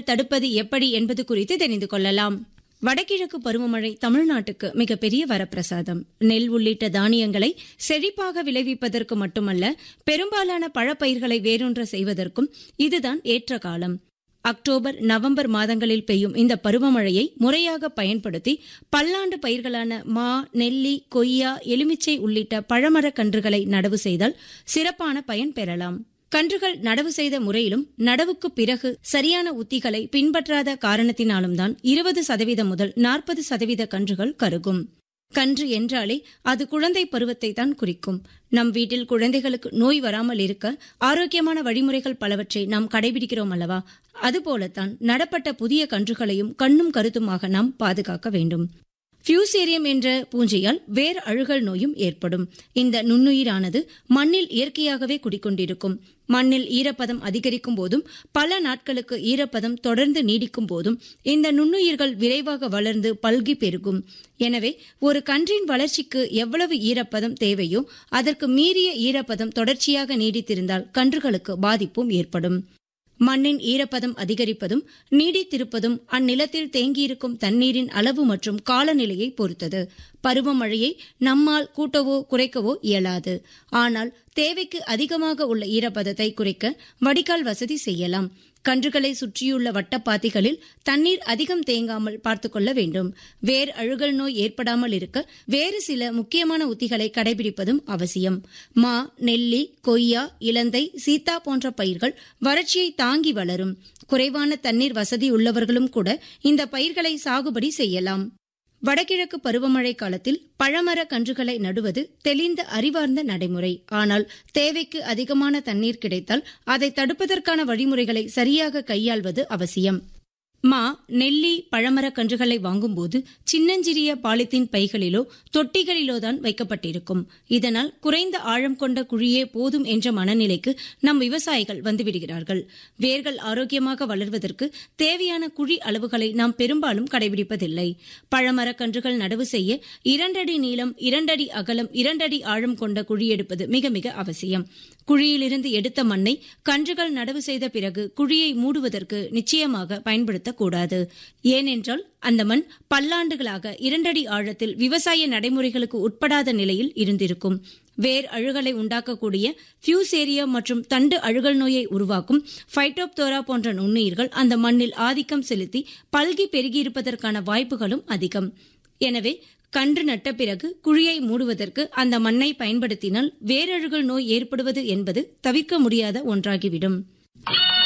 இல்லாமல் தடுப்பது எப்படி என்பது குறித்து தெரிந்து கொள்ளலாம் வடகிழக்கு பருவமழை தமிழ்நாட்டுக்கு மிகப்பெரிய வரப்பிரசாதம் நெல் உள்ளிட்ட தானியங்களை செழிப்பாக விளைவிப்பதற்கு மட்டுமல்ல பெரும்பாலான பழப்பயிர்களை வேரூன்ற செய்வதற்கும் இதுதான் ஏற்ற காலம் அக்டோபர் நவம்பர் மாதங்களில் பெய்யும் இந்த பருவமழையை முறையாக பயன்படுத்தி பல்லாண்டு பயிர்களான மா நெல்லி கொய்யா எலுமிச்சை உள்ளிட்ட பழமரக் கன்றுகளை நடவு செய்தால் சிறப்பான பயன் பெறலாம் கன்றுகள் நடவு செய்த முறையிலும் நடவுக்கு பிறகு சரியான உத்திகளை பின்பற்றாத காரணத்தினாலும் தான் இருபது சதவீதம் முதல் நாற்பது சதவீத கன்றுகள் கருகும் கன்று என்றாலே அது குழந்தை பருவத்தை தான் குறிக்கும் நம் வீட்டில் குழந்தைகளுக்கு நோய் வராமல் இருக்க ஆரோக்கியமான வழிமுறைகள் பலவற்றை நாம் கடைபிடிக்கிறோம் அல்லவா அதுபோலத்தான் நடப்பட்ட புதிய கன்றுகளையும் கண்ணும் கருத்துமாக நாம் பாதுகாக்க வேண்டும் பியூசேரியம் என்ற பூஞ்சையால் வேர் அழுகல் நோயும் ஏற்படும் இந்த நுண்ணுயிரானது மண்ணில் இயற்கையாகவே குடிக்கொண்டிருக்கும் மண்ணில் ஈரப்பதம் அதிகரிக்கும் போதும் பல நாட்களுக்கு ஈரப்பதம் தொடர்ந்து நீடிக்கும் போதும் இந்த நுண்ணுயிர்கள் விரைவாக வளர்ந்து பல்கி பெருகும் எனவே ஒரு கன்றின் வளர்ச்சிக்கு எவ்வளவு ஈரப்பதம் தேவையோ அதற்கு மீறிய ஈரப்பதம் தொடர்ச்சியாக நீடித்திருந்தால் கன்றுகளுக்கு பாதிப்பும் ஏற்படும் மண்ணின் ஈரப்பதம் அதிகரிப்பதும் நீடித்திருப்பதும் அந்நிலத்தில் தேங்கியிருக்கும் தண்ணீரின் அளவு மற்றும் காலநிலையை பொறுத்தது பருவமழையை நம்மால் கூட்டவோ குறைக்கவோ இயலாது ஆனால் தேவைக்கு அதிகமாக உள்ள ஈரப்பதத்தை குறைக்க வடிகால் வசதி செய்யலாம் கன்றுகளை சுற்றியுள்ள வட்டப்பாத்திகளில் தண்ணீர் அதிகம் தேங்காமல் பார்த்துக்கொள்ள வேண்டும் வேர் அழுகல் நோய் ஏற்படாமல் இருக்க வேறு சில முக்கியமான உத்திகளை கடைபிடிப்பதும் அவசியம் மா நெல்லி கொய்யா இலந்தை சீத்தா போன்ற பயிர்கள் வறட்சியை தாங்கி வளரும் குறைவான தண்ணீர் வசதி உள்ளவர்களும் கூட இந்த பயிர்களை சாகுபடி செய்யலாம் வடகிழக்கு பருவமழை காலத்தில் பழமர கன்றுகளை நடுவது தெளிந்த அறிவார்ந்த நடைமுறை ஆனால் தேவைக்கு அதிகமான தண்ணீர் கிடைத்தால் அதை தடுப்பதற்கான வழிமுறைகளை சரியாக கையாள்வது அவசியம் மா நெல்லி பழமர கன்றுகளை வாங்கும்போது சின்னஞ்சிறிய பாலித்தீன் பைகளிலோ தொட்டிகளிலோ தான் வைக்கப்பட்டிருக்கும் இதனால் குறைந்த ஆழம் கொண்ட குழியே போதும் என்ற மனநிலைக்கு நம் விவசாயிகள் வந்துவிடுகிறார்கள் வேர்கள் ஆரோக்கியமாக வளர்வதற்கு தேவையான குழி அளவுகளை நாம் பெரும்பாலும் கடைபிடிப்பதில்லை பழமர கன்றுகள் நடவு செய்ய இரண்டடி நீளம் இரண்டடி அகலம் இரண்டடி ஆழம் கொண்ட குழி எடுப்பது மிக மிக அவசியம் குழியிலிருந்து எடுத்த மண்ணை கன்றுகள் நடவு செய்த பிறகு குழியை மூடுவதற்கு நிச்சயமாக பயன்படுத்தக்கூடாது ஏனென்றால் அந்த மண் பல்லாண்டுகளாக இரண்டடி ஆழத்தில் விவசாய நடைமுறைகளுக்கு உட்படாத நிலையில் இருந்திருக்கும் வேர் அழுகலை உண்டாக்கக்கூடிய பியூசேரியா மற்றும் தண்டு அழுகல் நோயை உருவாக்கும் ஃபைட்டோப்தோரா போன்ற நுண்ணுயிர்கள் அந்த மண்ணில் ஆதிக்கம் செலுத்தி பல்கி பெருகியிருப்பதற்கான வாய்ப்புகளும் அதிகம் எனவே கன்று நட்ட பிறகு குழியை மூடுவதற்கு அந்த மண்ணை பயன்படுத்தினால் வேரழுகல் நோய் ஏற்படுவது என்பது தவிர்க்க முடியாத ஒன்றாகிவிடும்